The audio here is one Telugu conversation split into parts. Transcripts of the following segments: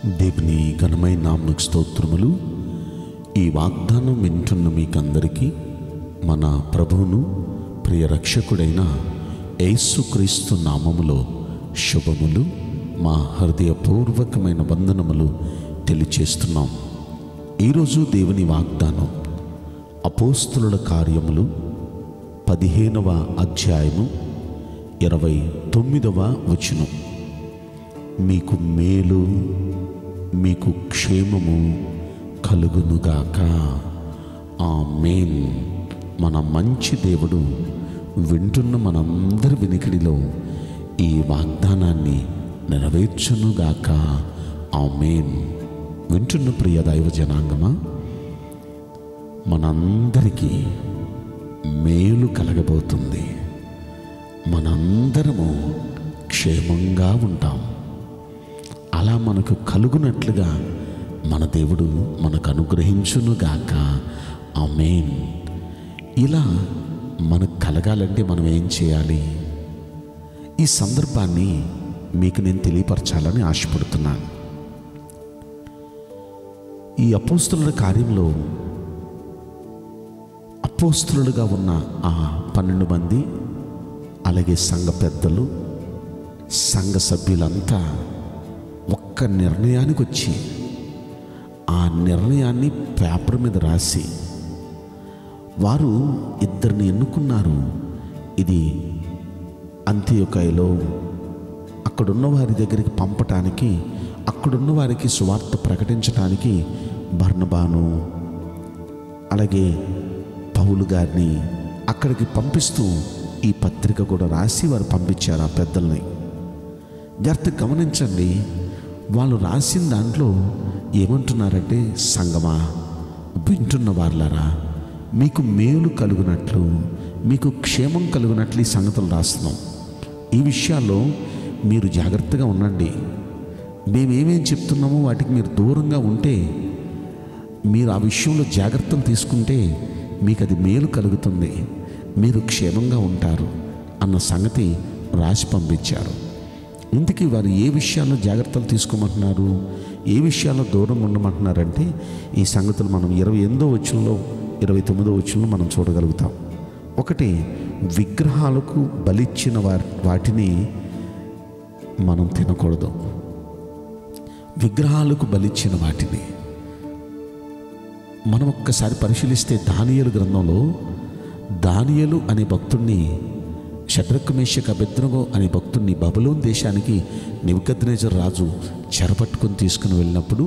దేవుని ఘనమైన నామకు స్తోత్రములు ఈ వాగ్దానం వింటున్న మీకందరికీ మన ప్రభువును ప్రియ రక్షకుడైన యేసుక్రీస్తు నామములో శుభములు మా హృదయపూర్వకమైన వందనములు తెలియచేస్తున్నాం ఈరోజు దేవుని వాగ్దానం అపోస్తుల కార్యములు పదిహేనవ అధ్యాయము ఇరవై తొమ్మిదవ వచనం మీకు మేలు మీకు క్షేమము కలుగునుగాక ఆ మేన్ మన మంచి దేవుడు వింటున్న మనందరి వినికిడిలో ఈ వాగ్దానాన్ని నెరవేర్చునుగాక ఆ మేన్ వింటున్న ప్రియ దైవ జనాంగమా మనందరికీ మేలు కలగబోతుంది మనందరము క్షేమంగా ఉంటాం అలా మనకు కలుగునట్లుగా మన దేవుడు మనకు అనుగ్రహించునుగాక ఆమేన్ ఇలా మనకు కలగాలంటే మనం ఏం చేయాలి ఈ సందర్భాన్ని మీకు నేను తెలియపరచాలని ఆశపడుతున్నాను ఈ అపోస్తుల కార్యంలో అపోస్తులుగా ఉన్న ఆ పన్నెండు మంది అలాగే సంఘ పెద్దలు సంఘ సభ్యులంతా ఒక్క నిర్ణయానికి వచ్చి ఆ నిర్ణయాన్ని పేపర్ మీద రాసి వారు ఇద్దరిని ఎన్నుకున్నారు ఇది అంత్యోకాయలో అక్కడున్న వారి దగ్గరికి పంపటానికి అక్కడున్న వారికి సువార్త ప్రకటించడానికి బర్ణబాను అలాగే పౌలు గారిని అక్కడికి పంపిస్తూ ఈ పత్రిక కూడా రాసి వారు పంపించారు ఆ పెద్దల్ని జాగ్రత్త గమనించండి వాళ్ళు రాసిన దాంట్లో ఏమంటున్నారంటే సంగమా వింటున్న వాళ్ళరా మీకు మేలు కలుగునట్లు మీకు క్షేమం కలుగునట్లు ఈ సంగతులు రాస్తున్నాం ఈ విషయాల్లో మీరు జాగ్రత్తగా ఉండండి మేమేమేం చెప్తున్నామో వాటికి మీరు దూరంగా ఉంటే మీరు ఆ విషయంలో జాగ్రత్తలు తీసుకుంటే మీకు అది మేలు కలుగుతుంది మీరు క్షేమంగా ఉంటారు అన్న సంగతి రాసి పంపించారు ఇందుకే వారు ఏ విషయాల్లో జాగ్రత్తలు తీసుకోమంటున్నారు ఏ విషయాల్లో దూరంగా ఉండమంటున్నారంటే ఈ సంగతులు మనం ఇరవై ఎనిమిదో వచ్చంలో ఇరవై తొమ్మిదో వచ్చంలో మనం చూడగలుగుతాం ఒకటి విగ్రహాలకు బలిచ్చిన వారి వాటిని మనం తినకూడదు విగ్రహాలకు బలిచ్చిన వాటిని మనం ఒక్కసారి పరిశీలిస్తే దానియలు గ్రంథంలో దానియలు అనే భక్తుణ్ణి శత్రుకమేషక బెద్రగో అనే భక్తుణ్ణి బబులోన్ దేశానికి నివకద్నేజర్ రాజు చెరపట్టుకొని తీసుకుని వెళ్ళినప్పుడు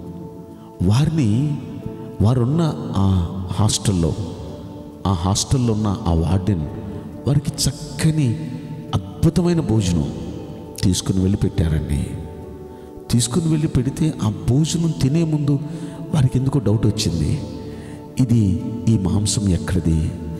వారిని వారున్న ఆ హాస్టల్లో ఆ హాస్టల్లో ఉన్న ఆ వార్డెన్ వారికి చక్కని అద్భుతమైన భోజనం తీసుకుని వెళ్ళి పెట్టారండి తీసుకుని వెళ్ళి పెడితే ఆ భోజనం తినే ముందు వారికి ఎందుకో డౌట్ వచ్చింది ఇది ఈ మాంసం ఎక్కడిది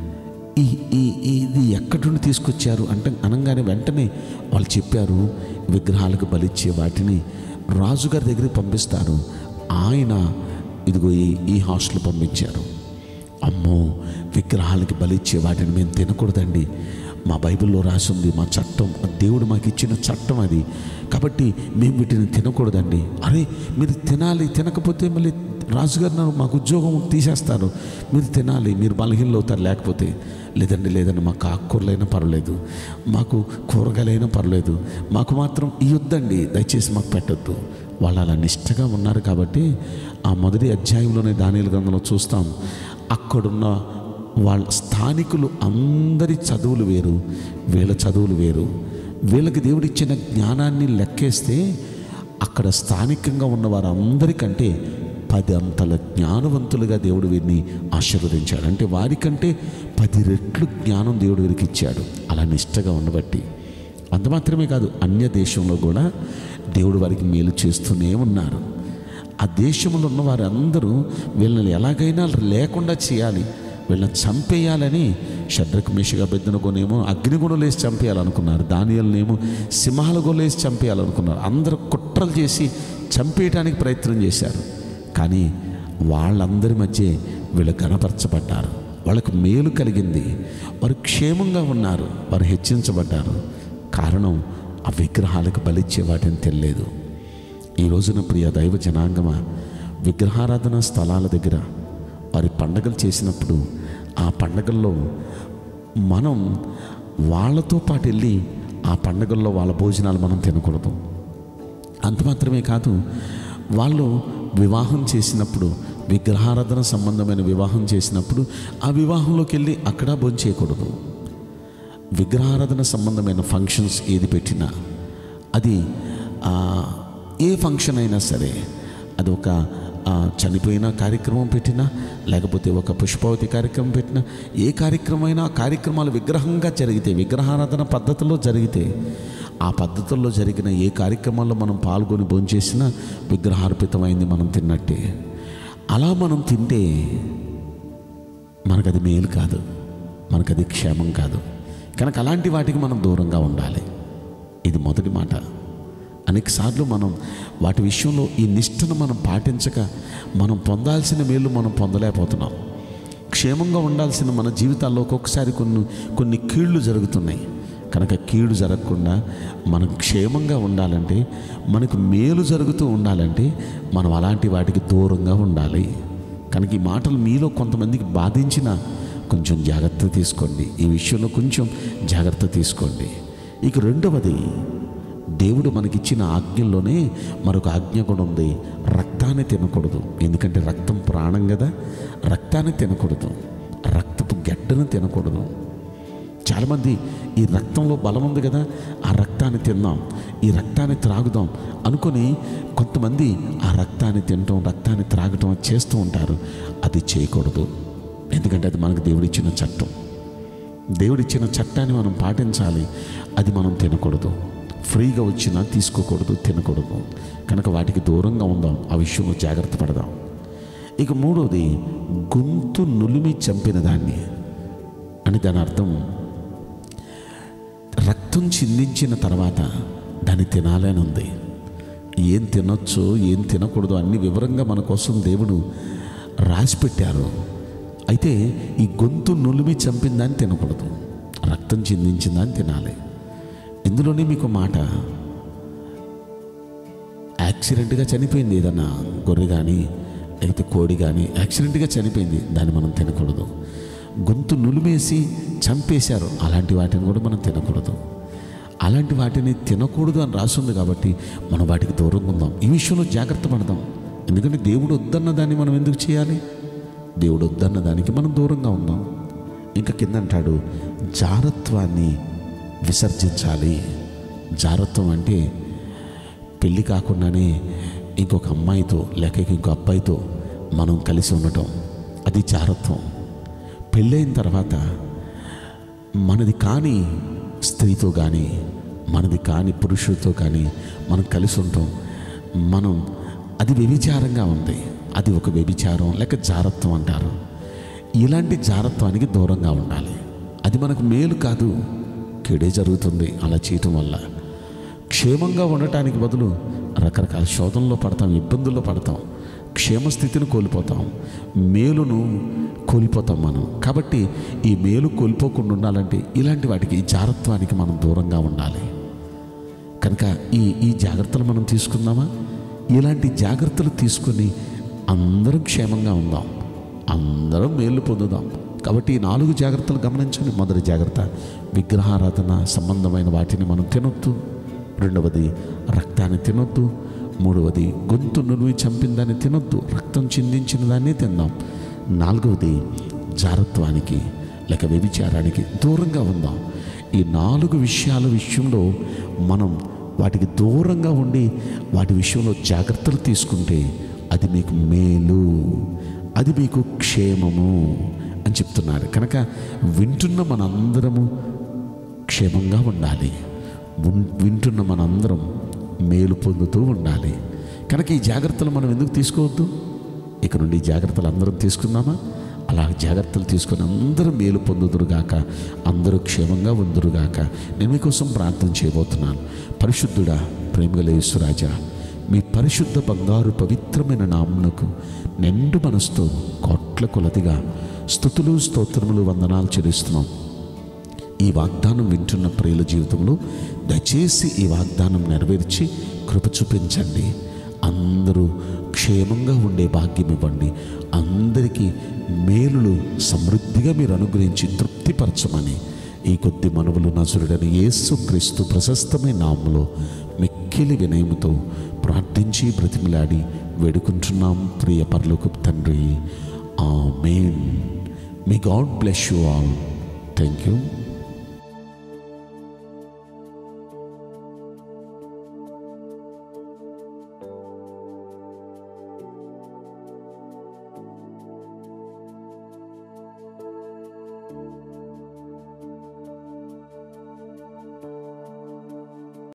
ఈ ఈ ఇది ఎక్కడి నుండి తీసుకొచ్చారు అంటే అనగానే వెంటనే వాళ్ళు చెప్పారు విగ్రహాలకు బలిచ్చే వాటిని రాజుగారి దగ్గరికి పంపిస్తారు ఆయన ఇదిగో ఈ ఈ హాస్టల్ పంపించారు అమ్మో విగ్రహాలకి బలిచ్చే వాటిని మేము తినకూడదండి మా బైబిల్లో రాసింది మా చట్టం ఆ దేవుడు మాకు ఇచ్చిన చట్టం అది కాబట్టి మేము వీటిని తినకూడదండి అరే మీరు తినాలి తినకపోతే మళ్ళీ రాజుగారు నన్ను మాకు ఉద్యోగం తీసేస్తారు మీరు తినాలి మీరు బలహీనలు అవుతారు లేకపోతే లేదండి లేదండి మాకు ఆకుకూరలైనా పర్వాలేదు మాకు కూరగాయలైనా పర్వాలేదు మాకు మాత్రం ఇయ్యొద్దండి దయచేసి మాకు పెట్టొద్దు వాళ్ళు అలా నిష్టగా ఉన్నారు కాబట్టి ఆ మొదటి అధ్యాయంలోనే దానిల గ్రంథంలో చూస్తాం అక్కడున్న వాళ్ళ స్థానికులు అందరి చదువులు వేరు వీళ్ళ చదువులు వేరు వీళ్ళకి దేవుడిచ్చిన జ్ఞానాన్ని లెక్కేస్తే అక్కడ స్థానికంగా ఉన్న వారందరికంటే పది అంతల జ్ఞానవంతులుగా దేవుడు వీరిని ఆశీర్వదించాడు అంటే వారికంటే పది రెట్లు జ్ఞానం దేవుడు వీరికి ఇచ్చాడు అలా నిష్టగా ఉండబట్టి అంత మాత్రమే కాదు అన్య దేశంలో కూడా దేవుడు వారికి మేలు చేస్తూనే ఉన్నారు ఆ దేశంలో ఉన్న వారందరూ వీళ్ళని ఎలాగైనా లేకుండా చేయాలి వీళ్ళని చంపేయాలని షడ్రకు మేషగా బెద్దన కొనేమో అగ్నిగుణం లేసి చంపేయాలనుకున్నారు దానియలనేమో సింహాల గొలేసి చంపేయాలనుకున్నారు అందరూ కుట్రలు చేసి చంపేయడానికి ప్రయత్నం చేశారు కానీ వాళ్ళందరి మధ్య వీళ్ళు గణపరచబడ్డారు వాళ్ళకు మేలు కలిగింది వారు క్షేమంగా ఉన్నారు వారు హెచ్చించబడ్డారు కారణం ఆ విగ్రహాలకు బలిచ్చే వాటిని తెలియలేదు ఈ రోజున ప్రియ దైవ జనాంగమ విగ్రహారాధన స్థలాల దగ్గర వారి పండగలు చేసినప్పుడు ఆ పండగల్లో మనం వాళ్ళతో పాటు వెళ్ళి ఆ పండగల్లో వాళ్ళ భోజనాలు మనం తినకూడదు అంత మాత్రమే కాదు వాళ్ళు వివాహం చేసినప్పుడు విగ్రహారాధన సంబంధమైన వివాహం చేసినప్పుడు ఆ వివాహంలోకి వెళ్ళి అక్కడ భోంచేయకూడదు విగ్రహారాధన సంబంధమైన ఫంక్షన్స్ ఏది పెట్టినా అది ఆ, ఏ ఫంక్షన్ అయినా సరే అది ఒక ఆ, చనిపోయిన కార్యక్రమం పెట్టినా లేకపోతే ఒక పుష్పావతి కార్యక్రమం పెట్టినా ఏ కార్యక్రమం అయినా ఆ కార్యక్రమాలు విగ్రహంగా జరిగితే విగ్రహారాధన పద్ధతిలో జరిగితే ఆ పద్ధతుల్లో జరిగిన ఏ కార్యక్రమాల్లో మనం పాల్గొని భోంచేసినా విగ్రహార్పితమైంది మనం తిన్నట్టే అలా మనం తింటే మనకది మేలు కాదు మనకది క్షేమం కాదు కనుక అలాంటి వాటికి మనం దూరంగా ఉండాలి ఇది మొదటి మాట అనేకసార్లు మనం వాటి విషయంలో ఈ నిష్టను మనం పాటించక మనం పొందాల్సిన మేలు మనం పొందలేకపోతున్నాం క్షేమంగా ఉండాల్సిన మన జీవితాల్లో ఒక్కొక్కసారి కొన్ని కొన్ని కీళ్ళు జరుగుతున్నాయి కనుక కీడు జరగకుండా మనం క్షేమంగా ఉండాలంటే మనకు మేలు జరుగుతూ ఉండాలంటే మనం అలాంటి వాటికి దూరంగా ఉండాలి కనుక ఈ మాటలు మీలో కొంతమందికి బాధించిన కొంచెం జాగ్రత్త తీసుకోండి ఈ విషయంలో కొంచెం జాగ్రత్త తీసుకోండి ఇక రెండవది దేవుడు మనకిచ్చిన ఆజ్ఞల్లోనే మరొక ఆజ్ఞ కూడా ఉంది రక్తాన్ని తినకూడదు ఎందుకంటే రక్తం ప్రాణం కదా రక్తాన్ని తినకూడదు రక్తపు గడ్డను తినకూడదు చాలామంది ఈ రక్తంలో బలం ఉంది కదా ఆ రక్తాన్ని తిందాం ఈ రక్తాన్ని త్రాగుదాం అనుకొని కొంతమంది ఆ రక్తాన్ని తినటం రక్తాన్ని త్రాగటం చేస్తూ ఉంటారు అది చేయకూడదు ఎందుకంటే అది మనకు దేవుడిచ్చిన చట్టం దేవుడిచ్చిన చట్టాన్ని మనం పాటించాలి అది మనం తినకూడదు ఫ్రీగా వచ్చినా తీసుకోకూడదు తినకూడదు కనుక వాటికి దూరంగా ఉందాం ఆ విషయంలో జాగ్రత్త పడదాం ఇక మూడోది గొంతు నులిమి చంపిన దాన్ని అని దాని అర్థం రక్తం చిందించిన తర్వాత దాన్ని తినాలని ఉంది ఏం తినొచ్చు ఏం తినకూడదు అన్ని వివరంగా మన కోసం దేవుడు రాసి పెట్టారు అయితే ఈ గొంతు నులిమి చంపిందని తినకూడదు రక్తం చిందించిందని తినాలి ఇందులోనే మీకు మాట యాక్సిడెంట్గా చనిపోయింది ఏదన్నా గొర్రె కానీ లేకపోతే కోడి కానీ యాక్సిడెంట్గా చనిపోయింది దాన్ని మనం తినకూడదు గొంతు నులిమేసి చంపేశారు అలాంటి వాటిని కూడా మనం తినకూడదు అలాంటి వాటిని తినకూడదు అని రాసింది కాబట్టి మనం వాటికి దూరంగా ఉందాం ఈ విషయంలో జాగ్రత్త పడదాం ఎందుకంటే దేవుడు వద్దన్న దాన్ని మనం ఎందుకు చేయాలి దేవుడు వద్దన్న దానికి మనం దూరంగా ఉందాం ఇంకా కింద అంటాడు జారత్వాన్ని విసర్జించాలి జారత్వం అంటే పెళ్ళి కాకుండానే ఇంకొక అమ్మాయితో లేక ఇంకో అబ్బాయితో మనం కలిసి ఉండటం అది జారత్వం పెళ్ళైన తర్వాత మనది కాని స్త్రీతో కానీ మనది కాని పురుషుడితో కానీ మనం కలిసి ఉంటాం మనం అది వ్యభిచారంగా ఉంది అది ఒక వ్యభిచారం లేక జారత్వం అంటారు ఇలాంటి జారత్వానికి దూరంగా ఉండాలి అది మనకు మేలు కాదు కీడే జరుగుతుంది అలా చేయటం వల్ల క్షేమంగా ఉండటానికి బదులు రకరకాల శోధనలో పడతాం ఇబ్బందుల్లో పడతాం క్షేమస్థితిని కోల్పోతాం మేలును కోల్పోతాం మనం కాబట్టి ఈ మేలు కోల్పోకుండా ఉండాలంటే ఇలాంటి వాటికి ఈ జారత్వానికి మనం దూరంగా ఉండాలి కనుక ఈ ఈ జాగ్రత్తలు మనం తీసుకుందామా ఇలాంటి జాగ్రత్తలు తీసుకొని అందరం క్షేమంగా ఉందాం అందరం మేలు పొందుదాం కాబట్టి ఈ నాలుగు జాగ్రత్తలు గమనించండి మొదటి జాగ్రత్త విగ్రహారాధన సంబంధమైన వాటిని మనం తినొద్దు రెండవది రక్తాన్ని తినొద్దు మూడవది గొంతు నునువి చంపిన దాన్ని తినొద్దు రక్తం చిందించిన దాన్ని తిందాం నాలుగవది జారత్వానికి లేక వ్యభిచారానికి దూరంగా ఉందాం ఈ నాలుగు విషయాల విషయంలో మనం వాటికి దూరంగా ఉండి వాటి విషయంలో జాగ్రత్తలు తీసుకుంటే అది మీకు మేలు అది మీకు క్షేమము అని చెప్తున్నారు కనుక వింటున్న మనందరము క్షేమంగా ఉండాలి ఉన్- వింటున్న మనందరం మేలు పొందుతూ ఉండాలి కనుక ఈ జాగ్రత్తలు మనం ఎందుకు తీసుకోవద్దు ఇక నుండి ఈ జాగ్రత్తలు అందరం తీసుకుందామా అలా జాగ్రత్తలు తీసుకొని అందరూ మేలు పొందుదురుగాక అందరూ క్షేమంగా ఉందురుగాక నేను మీకోసం ప్రార్థన చేయబోతున్నాను పరిశుద్ధుడా ప్రేమగల యేసురాజా మీ పరిశుద్ధ బంగారు పవిత్రమైన నామునకు నిండు మనసుతో కోట్ల కొలదిగా స్థుతులు స్తోత్రములు వందనాలు చెల్లిస్తున్నాం ఈ వాగ్దానం వింటున్న ప్రియుల జీవితంలో దయచేసి ఈ వాగ్దానం నెరవేర్చి కృప చూపించండి అందరూ క్షేమంగా ఉండే భాగ్యం ఇవ్వండి అందరికీ మేలులు సమృద్ధిగా మీరు అనుగ్రహించి తృప్తిపరచమని ఈ కొద్ది మనవులు నజరుడని యేసు క్రీస్తు ప్రశస్తమైన నామములో మిక్కిలి వినయముతో ప్రార్థించి బ్రతిమిలాడి వేడుకుంటున్నాం ప్రియ పర్లోకు తండ్రి ఆ మెయిన్ మీ God bless you all thank you